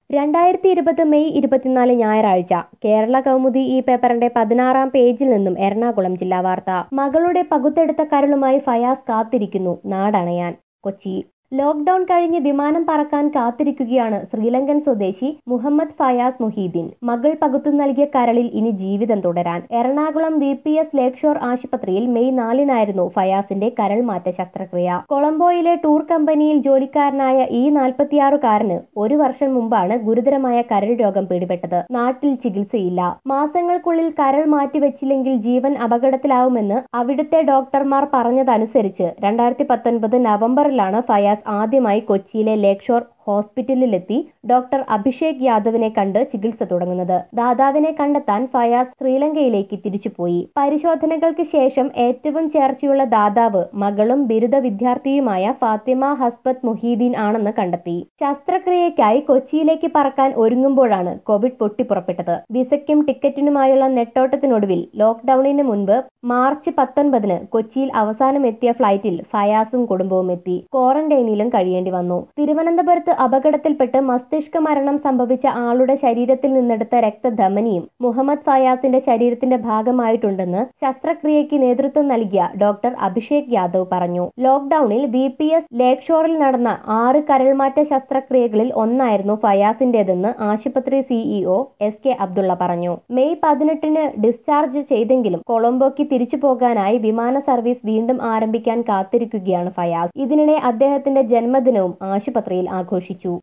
രണ്ടായിരത്തി ഇരുപത് മെയ് ഇരുപത്തിനാല് ഞായറാഴ്ച കേരള കൗമുദി ഈ പേപ്പറിന്റെ പതിനാറാം പേജിൽ നിന്നും എറണാകുളം ജില്ലാ വാർത്ത മകളുടെ പകുത്തെടുത്ത കരളുമായി ഫയാസ് കാത്തിരിക്കുന്നു നാടണയാൻ കൊച്ചി ലോക്ഡൌൺ കഴിഞ്ഞ് വിമാനം പറക്കാൻ കാത്തിരിക്കുകയാണ് ശ്രീലങ്കൻ സ്വദേശി മുഹമ്മദ് ഫയാസ് മുഹീദ്ദീൻ മകൾ പകുത്തു നൽകിയ കരളിൽ ഇനി ജീവിതം തുടരാൻ Ernakulam V P S lake shore ആശുപത്രിയിൽ മെയ് നാലിനായിരുന്നു ഫയാസിന്റെ കരൾ മാറ്റ ശസ്ത്രക്രിയ കൊളംബോയിലെ ടൂർ കമ്പനിയിൽ ജോലിക്കാരനായ ഈ നാൽപ്പത്തിയാറുകാരന് ഒരു വർഷം മുമ്പാണ് ഗുരുതരമായ കരൾ രോഗം പിടിപെട്ടത് നാട്ടിൽ ചികിത്സയില്ല മാസങ്ങൾക്കുള്ളിൽ കരൾ മാറ്റിവെച്ചില്ലെങ്കിൽ ജീവൻ അപകടത്തിലാവുമെന്ന് അവിടുത്തെ ഡോക്ടർമാർ പറഞ്ഞതനുസരിച്ച് രണ്ടായിരത്തി പത്തൊൻപത് നവംബറിലാണ് ഫയാസ് ആദ്യമായി കൊച്ചിയിലെ ലേക്ക് ഷോർ ഹോസ്പിറ്റലിലെത്തി ഡോക്ടർ അഭിഷേക് യാദവിനെ കണ്ട് ചികിത്സ തുടങ്ങുന്നത് ദാതാവിനെ കണ്ടെത്താൻ ഫയാസ് ശ്രീലങ്കയിലേക്ക് തിരിച്ചുപോയി പരിശോധനകൾക്ക് ശേഷം ഏറ്റവും ചേർച്ചയുള്ള ദാതാവ് മകളും ബിരുദ വിദ്യാർത്ഥിയുമായ ഫാത്തിമ ഹസ്ബത്ത് മുഹീദ്ദീൻ ആണെന്ന് കണ്ടെത്തി ശസ്ത്രക്രിയയ്ക്കായി കൊച്ചിയിലേക്ക് പറക്കാൻ ഒരുങ്ങുമ്പോഴാണ് കോവിഡ് പൊട്ടിപ്പുറപ്പെട്ടത് വിസയ്ക്കും ടിക്കറ്റിനുമായുള്ള നെട്ടോട്ടത്തിനൊടുവിൽ ലോക്ഡൌണിന് മുൻപ് മാർച്ച് പത്തൊൻപതിന് കൊച്ചിയിൽ അവസാനം എത്തിയ ഫ്ലൈറ്റിൽ ഫയാസും കുടുംബവും എത്തി ക്വാറന്റൈനിലും കഴിയേണ്ടി വന്നു തിരുവനന്തപുരത്ത് അപകടത്തിൽപ്പെട്ട് മസ്തിഷ്ക മരണം സംഭവിച്ച ആളുടെ ശരീരത്തിൽ നിന്നെടുത്ത രക്തധമനിയും മുഹമ്മദ് ഫയാസിന്റെ ശരീരത്തിന്റെ ഭാഗമായിട്ടുണ്ടെന്ന് ശസ്ത്രക്രിയയ്ക്ക് നേതൃത്വം നൽകിയ ഡോക്ടർ അഭിഷേക് യാദവ് പറഞ്ഞു ലോക്ഡൌണിൽ ബി പി എസ് ലേക്ക് ഷോറിൽ നടന്ന ആറ് കരൾമാറ്റ ശസ്ത്രക്രിയകളിൽ ഒന്നായിരുന്നു ഫയാസിന്റേതെന്ന് ആശുപത്രി സിഇഒ എസ് കെ അബ്ദുള്ള പറഞ്ഞു മെയ് പതിനെട്ടിന് ഡിസ്ചാർജ് ചെയ്തെങ്കിലും കൊളംബോയ്ക്ക് തിരിച്ചു പോകാനായി വിമാന സർവീസ് വീണ്ടും ആരംഭിക്കാൻ കാത്തിരിക്കുകയാണ് ഫയാസ് ഇതിനിടെ അദ്ദേഹത്തിന്റെ ജന്മദിനവും ആശുപത്രിയിൽ ആഘോഷിച്ചു